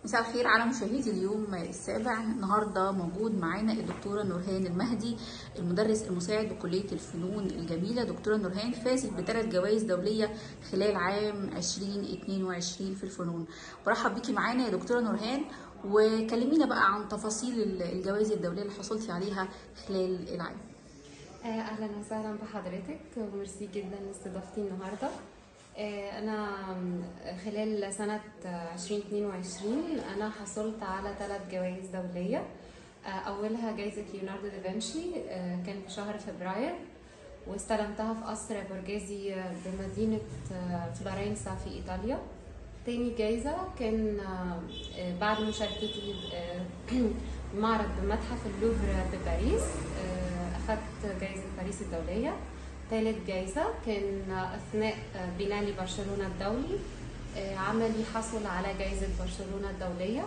مساء الخير على مشاهدي اليوم السابع النهارده موجود معانا الدكتوره نورهان المهدي المدرس المساعد بكليه الفنون الجميله دكتوره نورهان فازت بثلاث جوائز دوليه خلال عام 2022 في الفنون برحب بيكي معانا يا دكتوره نورهان وكلمينا بقى عن تفاصيل الجوائز الدوليه اللي حصلتي عليها خلال العام اهلا وسهلا بحضرتك وميرسي جدا لاستضافتي النهارده انا خلال سنه 2022 انا حصلت على ثلاث جوائز دوليه اولها جائزه ليوناردو دافنشي كان في شهر فبراير واستلمتها في قصر برجازي بمدينه فلورنسا في ايطاليا تاني جايزة كان بعد مشاركتي معرض بمتحف اللوفر بباريس أخذت جايزة باريس الدولية ثالث جايزة كان أثناء بناء برشلونة الدولي عملي حصل على جايزة برشلونة الدولية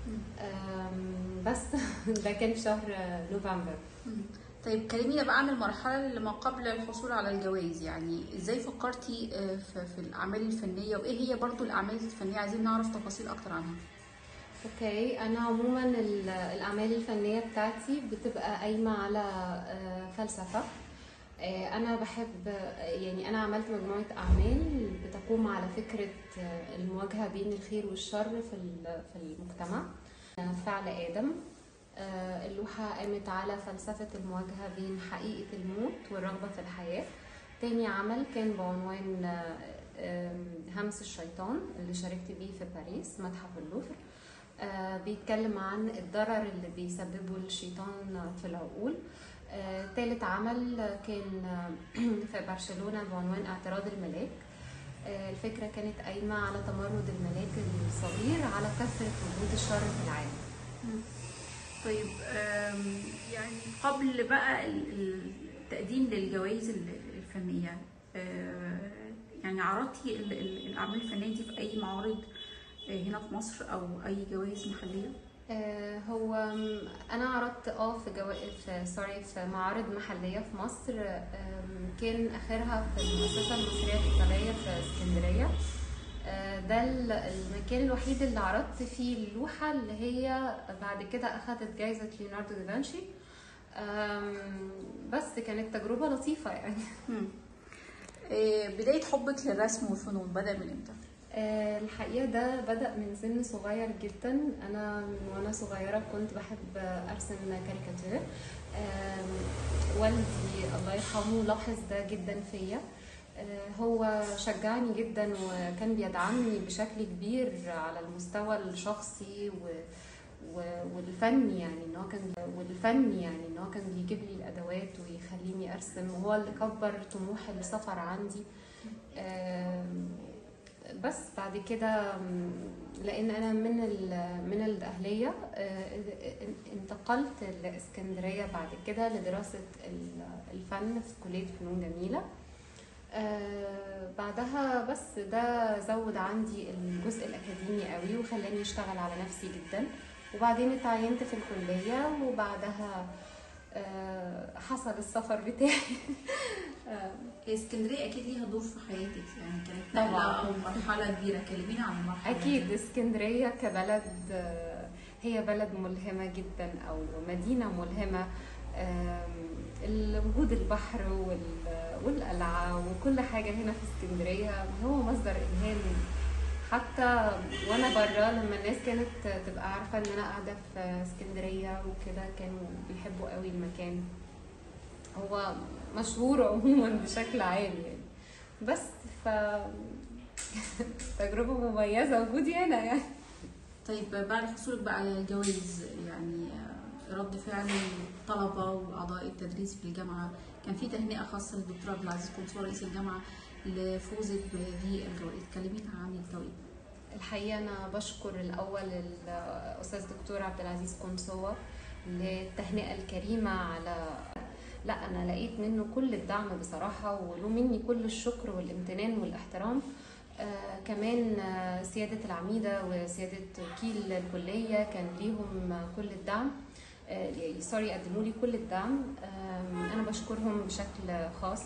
بس ده كان في شهر نوفمبر طيب كلمينا بقى عن المرحلة اللي ما قبل الحصول على الجوائز يعني ازاي فكرتي في الأعمال الفنية وإيه هي برضو الأعمال الفنية عايزين نعرف تفاصيل أكتر عنها اوكي انا عموما الاعمال الفنيه بتاعتي بتبقى قايمه على فلسفه انا بحب يعني انا عملت مجموعه اعمال بتقوم على فكره المواجهه بين الخير والشر في في المجتمع فعل ادم اللوحة قامت على فلسفة المواجهة بين حقيقة الموت والرغبة في الحياة تاني عمل كان بعنوان همس الشيطان اللي شاركت بيه في باريس متحف اللوفر بيتكلم عن الضرر اللي بيسببه الشيطان في العقول تالت عمل كان في برشلونة بعنوان اعتراض الملاك الفكرة كانت قايمة على تمرد الملاك الصغير على كثرة وجود الشر في العالم طيب يعني قبل بقى التقديم للجوائز الفنية يعني عرضتي الأعمال الفنية دي في أي معارض هنا في مصر أو أي جوائز محلية؟ هو انا عرضت اه في جوائز في سوري في معارض محليه في مصر كان اخرها في المؤسسه المصريه الايطاليه في اسكندريه ده المكان الوحيد اللي عرضت فيه اللوحة اللي هي بعد كده أخدت جايزة ليوناردو دافنشي بس كانت تجربة لطيفة يعني بداية حبك للرسم والفنون بدأ من امتى؟ الحقيقة ده بدأ من سن صغير جدا أنا من وأنا صغيرة كنت بحب أرسم كاريكاتير والدي الله يرحمه لاحظ ده جدا فيا هو شجعني جدا وكان بيدعمني بشكل كبير على المستوى الشخصي و... و... والفني يعني ان هو كان والفني يعني ان هو كان بيجيب لي الادوات ويخليني ارسم وهو اللي كبر طموح السفر عندي بس بعد كده لان انا من من الاهليه انتقلت لاسكندريه بعد كده لدراسه الفن في كليه فنون جميله آه بعدها بس ده زود عندي الجزء الأكاديمي قوي وخلاني أشتغل على نفسي جدا وبعدين اتعينت في الكلية وبعدها آه حصل السفر بتاعي هي اسكندريه اكيد ليها دور في حياتك يعني كانت نقله او مرحله كبيره كلمينا عن المرحله اكيد اسكندريه كبلد هي بلد ملهمه جدا او مدينه ملهمه وجود البحر والقلعة وكل حاجة هنا في اسكندرية هو مصدر إلهام حتى وأنا برا لما الناس كانت تبقى عارفة إن أنا قاعدة في اسكندرية وكده كانوا بيحبوا قوي المكان هو مشهور عموما بشكل عام يعني بس ف تجربة مميزة وجودي هنا يعني طيب بعد حصولك بقى على الجوائز يعني رد فعل الطلبة وأعضاء التدريس في الجامعة كان في تهنئة خاصة للدكتور عبد العزيز قنصوة رئيس الجامعة لفوزك بهذه الجوائز كلمينا عن التوقيت الحقيقة أنا بشكر الأول الأستاذ دكتور عبد العزيز قنصوة للتهنئة الكريمة على لا أنا لقيت منه كل الدعم بصراحة وله مني كل الشكر والامتنان والاحترام آه كمان آه سيادة العميدة وسيادة وكيل الكلية كان ليهم كل الدعم آه سوري قدموا لي كل الدعم انا بشكرهم بشكل خاص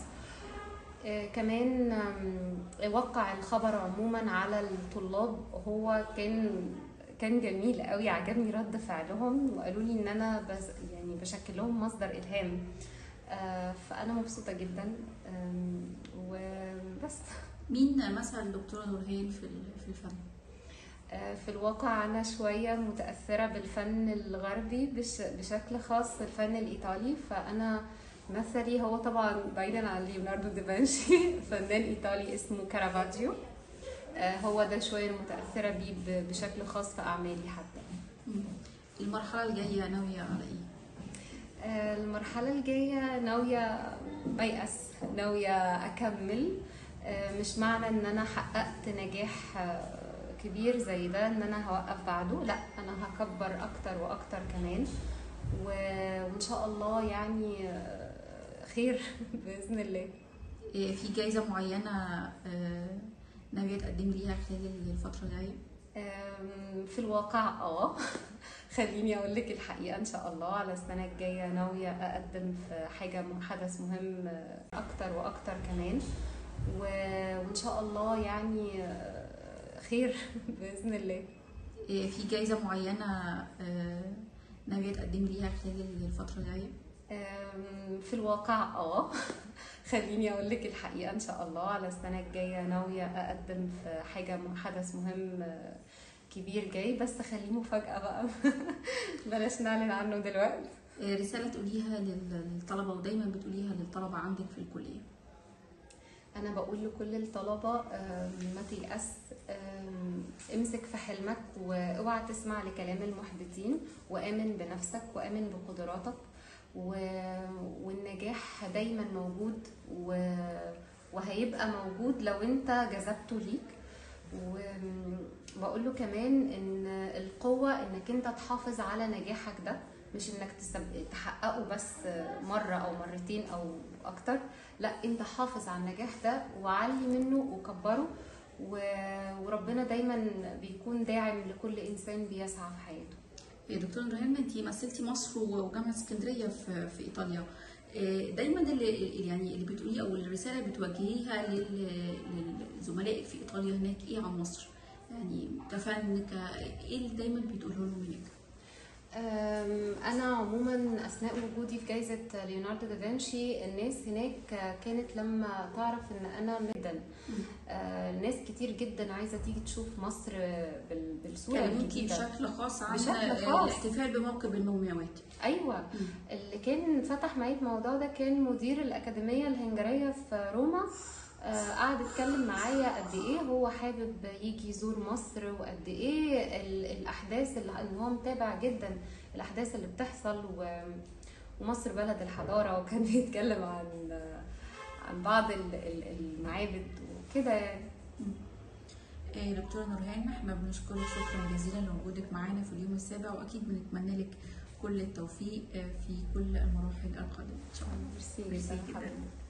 كمان وقع الخبر عموما على الطلاب هو كان كان جميل قوي عجبني رد فعلهم وقالوا لي ان انا بز يعني بشكل لهم مصدر الهام آه، فانا مبسوطه جدا آم، وبس مين مثل الدكتوره نورهان في ال- في الفن آه، في الواقع أنا شوية متأثرة بالفن الغربي بش بشكل خاص الفن الإيطالي فأنا مثلي هو طبعا بعيدا عن ليوناردو دافنشي فنان إيطالي اسمه كارافاجيو آه، هو ده شوية المتأثرة بيه ب- بشكل خاص في أعمالي حتى مم. المرحله الجايه ناويه على ايه آه، المرحلة الجاية ناوية بيأس ناوية أكمل آه، مش معنى إن أنا حققت نجاح آه، كبير زي ده إن أنا هوقف بعده لا أنا هكبر أكتر وأكتر كمان و- وإن شاء الله يعني آه، خير بإذن الله إيه، في جايزه معينه آه، ناويه تقدمي ليها خلال الفتره الجايه أم، في الواقع اه خليني اقول لك الحقيقه ان شاء الله على السنه الجايه ناويه اقدم في حاجه م- حدث مهم اكتر واكتر كمان و- وان شاء الله يعني آه، خير باذن الله إيه، في جايزه معينه آه، ناويه تقدمي ليها خلال الفتره الجايه أم، في الواقع اه خليني اقول لك الحقيقه ان شاء الله على السنه الجايه ناويه اقدم في حاجه م- حدث مهم آه، كبير جاي بس خليه مفاجاه بقى بلاش نعلن عنه دلوقتي إيه، رساله تقوليها لل- للطلبه ودايما بتقوليها للطلبه عندك في الكليه انا بقول لكل الطلبه آم، ما تيأس آم، امسك في حلمك واوعى تسمع لكلام المحبطين وامن بنفسك وامن بقدراتك و- والنجاح دايما موجود و- وهيبقى موجود لو انت جذبته ليك وبقول له كمان ان القوه انك انت تحافظ على نجاحك ده مش انك تسب- تحققه بس مره او مرتين او اكتر لا انت حافظ على النجاح ده وعلي منه وكبره و- وربنا دايما بيكون داعم لكل انسان بيسعى في حياته إيه، دكتور نورهان انت مثلتي مصر وجامعه اسكندريه في في ايطاليا إيه، دايما اللي يعني اللي بتقوليه او الرساله اللي بتوجهيها لل- للزملاء في ايطاليا هناك ايه عن مصر يعني كفن ك ايه اللي دايما بتقوله لهم هناك أم، أنا عموما أثناء وجودي في جائزة ليوناردو دافنشي الناس هناك كانت لما تعرف إن أنا جدا آه، ناس كتير جدا عايزة تيجي تشوف مصر بال- بالصورة كلموكي الجديدة بشكل خاص عن بشكل آه، خاص. الاحتفال بموكب المومياوات أيوة اللي كان فتح معايا الموضوع ده كان مدير الأكاديمية الهنجرية في روما آه، قعد يتكلم معايا قد ايه هو حابب يجي يزور مصر وقد ايه ال- الاحداث اللي ان هو متابع جدا الاحداث اللي بتحصل و- ومصر بلد الحضاره وكان بيتكلم عن عن بعض ال- ال- المعابد وكده يعني إيه، دكتوره نورهان احنا بنشكرك شكرا جزيلا لوجودك معانا في اليوم السابع واكيد بنتمنى لك كل التوفيق آه، في كل المراحل القادمه ان شاء الله ميرسي ميرسي جدا جدا. حضرتك